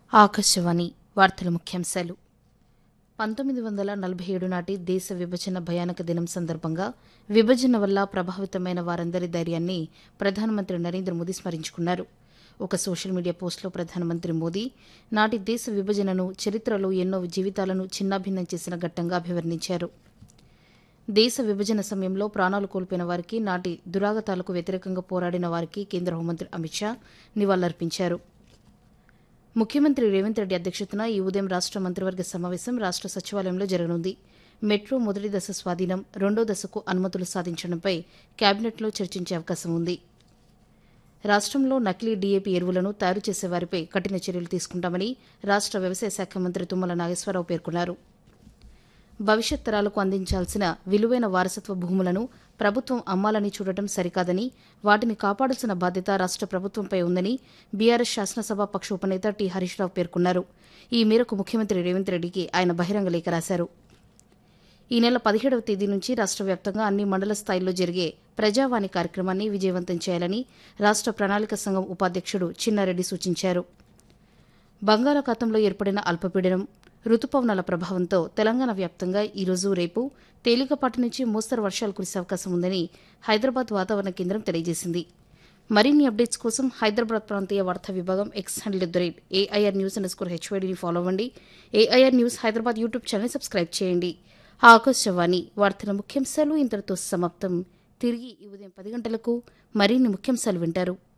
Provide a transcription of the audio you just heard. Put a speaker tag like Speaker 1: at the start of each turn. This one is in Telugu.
Speaker 1: ఆకాశవాణి వార్తల ముఖ్యాంశాలు పంతొమ్మిది వందల నలభై ఏడు నాటి దేశ విభజన భయానక దినం సందర్భంగా విభజన వల్ల ప్రభావితమైన వారందరి ధైర్యాన్ని ప్రధానమంత్రి నరేంద్ర మోదీ స్మరించుకున్నారు ఒక సోషల్ మీడియా పోస్టులో ప్రధానమంత్రి మోదీ నాటి దేశ విభజనను చరిత్రలో ఎన్నో జీవితాలను చిన్నాభిన్నం చేసిన ఘట్టంగా అభివర్ణించారు దేశ విభజన సమయంలో ప్రాణాలు కోల్పోయిన వారికి నాటి దురాగతాలకు వ్యతిరేకంగా పోరాడిన వారికి కేంద్ర హోంమంత్రి అమిత్ షా నివాళులర్పించారు ముఖ్యమంత్రి రేవంత్ రెడ్డి అధ్యక్షతన ఈ ఉదయం రాష్ట మంత్రివర్గ సమావేశం రాష్ట సచివాలయంలో జరగనుంది మెట్రో మొదటి దశ స్వాధీనం రెండో దశకు అనుమతులు సాధించడంపై కేబినెట్లో చర్చించే అవకాశం ఉంది రాష్ట్రంలో నకిలీ డీఏపీ ఎరువులను తయారు చేసే వారిపై కఠిన చర్యలు తీసుకుంటామని రాష్ట వ్యవసాయ శాఖ మంత్రి తుమ్మల నాగేశ్వరరావు పేర్కొన్నారు భవిష్యత్ తరాలకు అందించాల్సిన విలువైన వారసత్వ భూములను ప్రభుత్వం అమ్మాలని చూడటం సరికాదని వాటిని కాపాడాల్సిన బాధ్యత రాష్ట ప్రభుత్వంపై ఉందని బీఆర్ఎస్ శాసనసభ పక్ష ఉపనేత టి హరీష్ రావు పేర్కొన్నారు ఈ మేరకు ముఖ్యమంత్రి రేవంత్ రెడ్డికి ఆయన బహిరంగ లేఖ రాశారు ఈ నెల పదిహేడవ తేదీ నుంచి రాష్ట్ర వ్యాప్తంగా అన్ని మండల స్థాయిల్లో జరిగే ప్రజావాణి కార్యక్రమాన్ని విజయవంతం చేయాలని రాష్ట్ర ప్రణాళిక సంఘం ఉపాధ్యక్షుడు చిన్నారెడ్డి సూచించారు బంగాళాఖాతంలో ఏర్పడిన అల్పపీడనం రుతుపవనాల ప్రభావంతో తెలంగాణ వ్యాప్తంగా ఈ రోజు రేపు తేలికపాటి నుంచి మోస్తరు వర్షాలు కురిసే అవకాశం ఉందని హైదరాబాద్ వాతావరణ కేంద్రం తెలియజేసింది మరిన్ని అప్డేట్స్ కోసం హైదరాబాద్ ప్రాంతీయ వార్తా విభాగం X handle at the rate AIR news underscore స్కోర్ హెచ్వైడీని ఫాలో అవ్వండి AIR news Hyderabad YouTube channel subscribe చేయండి ఆకాశవాణి వార్తల ముఖ్యాంశాలు ఇంతటితో సమాప్తం తిరిగి ఈ ఉదయం పది గంటలకు మరిన్ని ముఖ్యాంశాలు వింటారు